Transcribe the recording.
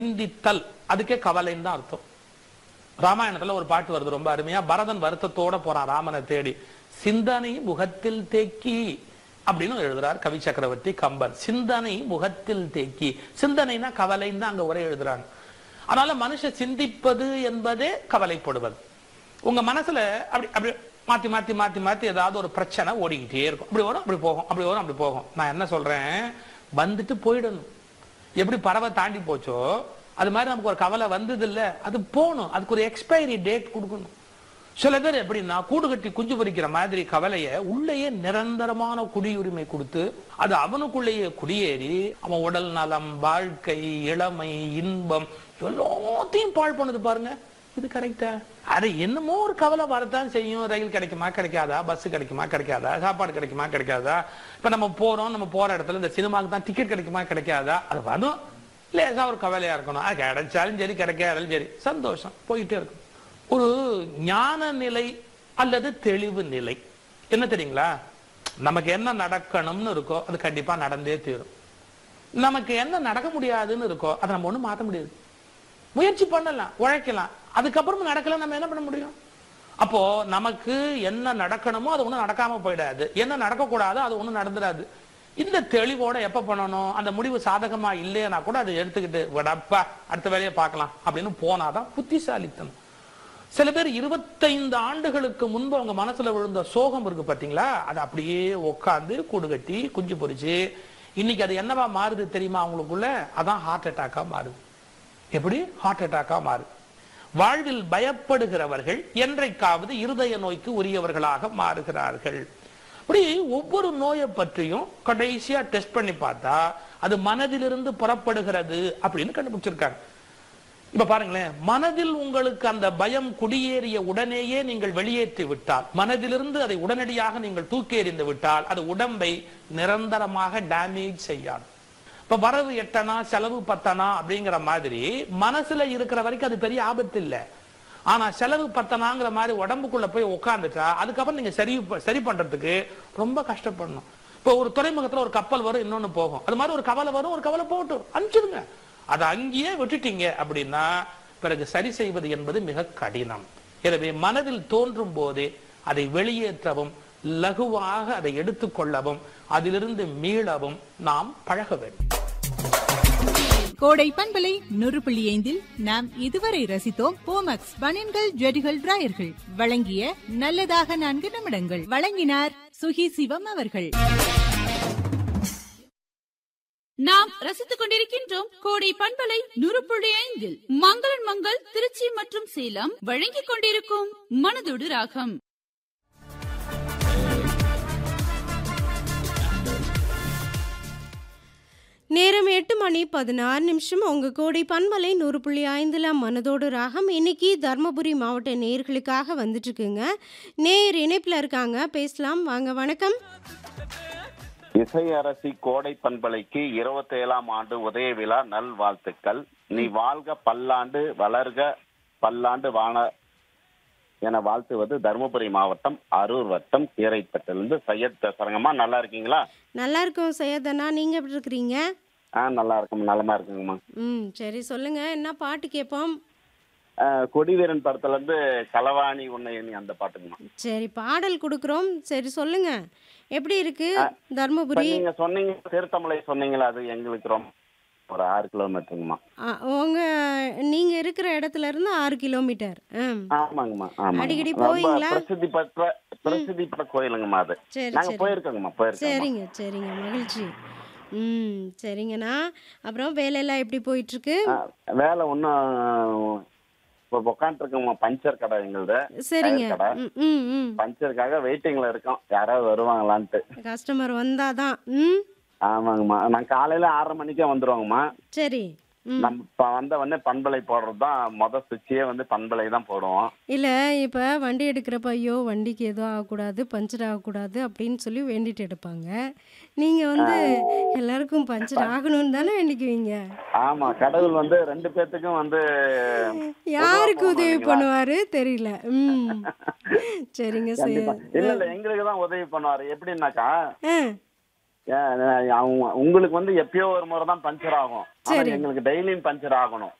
சிந்தித்தல் அதுக்கே கவலைன்னு தான் அர்த்தம் ராமாயணத்துல ஒரு பாட்டு வருது ரொம்ப அருமையா பரதன் வருத்தத்தோட போறான் ராமனை தேடி சிந்தனை முகத்தில் தேக்கி அப்படின்னு எழுதுறார் கவி சக்கரவர்த்தி கம்பர் சிந்தனை முகத்தில் தேக்கி சிந்தனைனா கவலைன்னு தான் அங்க உரை எழுதுறாங்க அதனால மனுஷ சிந்திப்பது என்பதே கவலைப்படுவது உங்க மனசுல அப்படி அப்படி மாத்தி மாத்தி மாத்தி மாத்தி ஏதாவது ஒரு பிரச்சனை ஓடிக்கிட்டே இருக்கும் அப்படி வரும் அப்படி போகும் அப்படி வரும் அப்படி போகும் நான் என்ன சொல்றேன் வந்துட்டு போயிடணும் எப்படி பறவை தாண்டி போச்சோ அது மாதிரி நமக்கு ஒரு கவலை வந்தது இல்ல அது போகணும் அதுக்கு ஒரு எக்ஸ்பைரி டேட் கொடுக்கணும் சில பேர் எப்படின்னா கூடு கட்டி குஞ்சு பொரிக்கிற மாதிரி கவலைய உள்ளேயே நிரந்தரமான குடியுரிமை கொடுத்து அது அவனுக்குள்ளேயே குடியேறி அவன் உடல் நலம் வாழ்க்கை இளமை இன்பம் எல்லாத்தையும் பாழ் பண்ணுது பாருங்க இது கரெக்டா அது என்னமோ ஒரு கவலை வரத்தான் செய்யும் ரயில் கிடைக்குமா கிடைக்காதா பஸ் கிடைக்குமா கிடைக்காதா சாப்பாடு கிடைக்குமா கிடைக்காதா இப்ப நம்ம போறோம் நம்ம போற இடத்துல இந்த சினிமாக்கு தான் டிக்கெட் கிடைக்குமா கிடைக்காதா அது வரும் லேசா ஒரு கவலையா இருக்கணும் அது கிடைச்சாலும் சரி கிடைக்காதாலும் சரி சந்தோஷம் போயிட்டே இருக்கும் ஒரு ஞான நிலை அல்லது தெளிவு நிலை என்ன தெரியுங்களா நமக்கு என்ன நடக்கணும்னு இருக்கோ அது கண்டிப்பா நடந்தே தீரும் நமக்கு என்ன நடக்க முடியாதுன்னு இருக்கோ அதை நம்ம ஒண்ணும் மாத்த முடியாது முயற்சி பண்ணலாம் உழைக்கலாம் அதுக்கப்புறம் நடக்கல நம்ம என்ன பண்ண முடியும் அப்போ நமக்கு என்ன நடக்கணுமோ அது ஒண்ணும் நடக்காம போயிடாது என்ன நடக்கக்கூடாதோ அது ஒண்ணும் நடந்துடாது இந்த தெளிவோட எப்ப பண்ணணும் அந்த முடிவு சாதகமா இல்லையா கூட அதை எடுத்துக்கிட்டு விடப்பா அடுத்த வேலையை பார்க்கலாம் அப்படின்னு போனாதான் புத்திசாலித்தனம் சில பேர் இருபத்தைந்து ஆண்டுகளுக்கு முன்பு அவங்க மனசுல விழுந்த சோகம் இருக்கு பாத்தீங்களா அது அப்படியே உட்காந்து கூடு கட்டி குஞ்சு பொரிச்சு இன்னைக்கு அது என்னவா மாறுது தெரியுமா அவங்களுக்குள்ள அதான் ஹார்ட் அட்டாக்கா மாறுது எப்படி ஹார்ட் அட்டாக்கா மாறுது வாழ்வில் பயப்படுகிறவர்கள் என்றைக்காவது இருதய நோய்க்கு உரியவர்களாக மாறுகிறார்கள் அப்படி ஒவ்வொரு நோயை பற்றியும் கடைசியா டெஸ்ட் பண்ணி பார்த்தா அது மனதிலிருந்து புறப்படுகிறது அப்படின்னு கண்டுபிடிச்சிருக்காங்க இப்ப பாருங்களேன் மனதில் உங்களுக்கு அந்த பயம் குடியேறிய உடனேயே நீங்கள் வெளியேற்றி விட்டால் மனதிலிருந்து அதை உடனடியாக நீங்கள் தூக்கி எறிந்து விட்டால் அது உடம்பை நிரந்தரமாக டேமேஜ் செய்யாது இப்ப வரவு எட்டனா செலவு பத்தனா அப்படிங்கிற மாதிரி மனசுல இருக்கிற வரைக்கும் அது பெரிய ஆபத்து இல்ல ஆனா செலவு பத்தனாங்கிற மாதிரி உடம்புக்குள்ள போய் உட்காந்துட்டா அதுக்கப்புறம் நீங்க சரி ப- சரி பண்றதுக்கு ரொம்ப கஷ்டப்படணும் இப்போ ஒரு துறைமுகத்துல ஒரு கப்பல் வரும் இன்னொன்னு போகும் அது மாதிரி ஒரு கவலை வரும் ஒரு கவலை போகட்டும் அனுப்பிச்சிடுங்க அதை அங்கேயே விட்டுட்டீங்க அப்படின்னா பிறகு சரி செய்வது என்பது மிக கடினம் எனவே மனதில் தோன்றும் போதே அதை வெளியேற்றவும் லகுவாக அதை எடுத்துக்கொள்ளவும் அதிலிருந்து மீளவும் நாம் பழக வேண்டும் கோடை பண்பலை நூறு புள்ளி ஐந்தில் நாம் இதுவரை ரசித்தோம் போமக்ஸ் பனியன்கள் ஜெடிகள் டிராயர்கள் வழங்கிய நல்லதாக நான்கு நிமிடங்கள் வழங்கினார் சுகி சிவம் அவர்கள் நாம் ரசித்துக் கொண்டிருக்கின்றோம் கோடை பண்பலை நூறு புள்ளி ஐந்தில் மங்களன் மங்கள் திருச்சி மற்றும் சேலம் வழங்கிக் கொண்டிருக்கும் மனதோடு ராகம் நேரம் எட்டு மணி பதினாறு நிமிஷம் உங்கள் கோடை பன்மலை நூறு புள்ளி ஐந்தில் மனதோடு ராகம் இன்னைக்கு தருமபுரி மாவட்ட நேயர்களுக்காக வந்துட்டுருக்குங்க நேயர் இணைப்பில் இருக்காங்க பேசலாம் வாங்க வணக்கம் இசை அரசி கோடை பண்பலைக்கு இருபத்தேழாம் ஆண்டு உதய விழா நல்வாழ்த்துக்கள் நீ வாழ்க பல்லாண்டு வளர்க பல்லாண்டு வாழ என வாழ்த்துவது தருமபுரி மாவட்டம் அரூர் வட்டம் கீரைப்பட்டிலிருந்து சையத் பேசுறேங்கம்மா நல்லா இருக்கீங்களா நல்லா இருக்கோம் சையதண்ணா நீங்கள் எப்படி இருக்கிறீங்க ஆ நல்லா இருக்கோம் நலமா இருக்குங்கம்மா ம் சரி சொல்லுங்கள் என்ன பாட்டு கேட்போம் ஆ, கொடிவீரன் படத்துல இருந்து களவாணி உன்னை எண்ணி அந்த பாட்டுங்கம்மா சரி பாடல் கொடுக்குறோம் சரி சொல்லுங்க எப்படி இருக்கு இப்ப தருமபுரி நீங்க சொன்னீங்க திருத்தமலை சொன்னீங்களா அது எங்களுக்கு ரொம்ப ஒரு ஆறு கிலோமீட்டருங்கம்மா ஆ, உங்க நீங்க இருக்கிற இடத்துல இருந்து ஆறு கிலோமீட்டர் ம் ஆமாங்கம்மா ஆமா அடிக்கடி ரொம்ப போவீங்களா? பிரசித்தி பெற்ற பிரசித்தி பெற்ற கோயிலுங்கம்மா அது சரி நாங்க சரி போயிருக்கோங்கம்மா போயிருக்கோம் சரிங்க சரிங்க மகிழ்ச்சி ம் சரிங்கண்ணா அப்புறம் வேலையெல்லாம் எப்படி போயிட்டு இருக்கு ஆ, வேலை ஒன்றும் இப்போ உட்காந்துருக்கோம்மா பஞ்சர் கடை எங்களுது சரிங்க டயர் கடை. ம் ம் ம் பஞ்சருக்காக வெயிட்டிங்ல இருக்கோம் யாராவது வருவாங்களான்ட்டு கஸ்டமர் வந்தாதான் ம் ஆமாங்கம்மா நான் காலையில ஆறரை மணிக்கே வந்துருவோங்கம்மா சரி ம் நம்ம இப்ப வந்த உடனே பண்பலை போடுறது தான் மொதல் சுவிட்சே வந்து பண்பலை தான் போடுவோம் இல்லை இப்போ வண்டி எடுக்கிறப்ப ஐயோ வண்டிக்கு எதுவும் ஆகக்கூடாது பஞ்சர் ஆகக்கூடாது அப்படின்னு சொல்லி வேண்டிட்டு எடுப்பாங்க நீங்கள் வந்து எல்லாருக்கும் பஞ்சர் ஆகணும்னு தானே வேண்டிக்குவீங்க ஆமா கடவுள் வந்து ரெண்டு பேர்த்துக்கும் வந்து யாருக்கு உதவ உதவி போனாங்களா? பண்ணுவாரு தெரியல ம் சரிங்க கண்டிப்பா சரி இல்ல இல்ல எங்களுக்கு தான் உதவி பண்ணுவாரு எப்படின்னாக்கா ஆ ஏன், அவங்க- உங்களுக்கு வந்து எப்பயோ ஒரு முறை தான் பஞ்சர் ஆகும் ஆனா சரி எங்களுக்கு டெய்லியும் பஞ்சர் ஆகணும்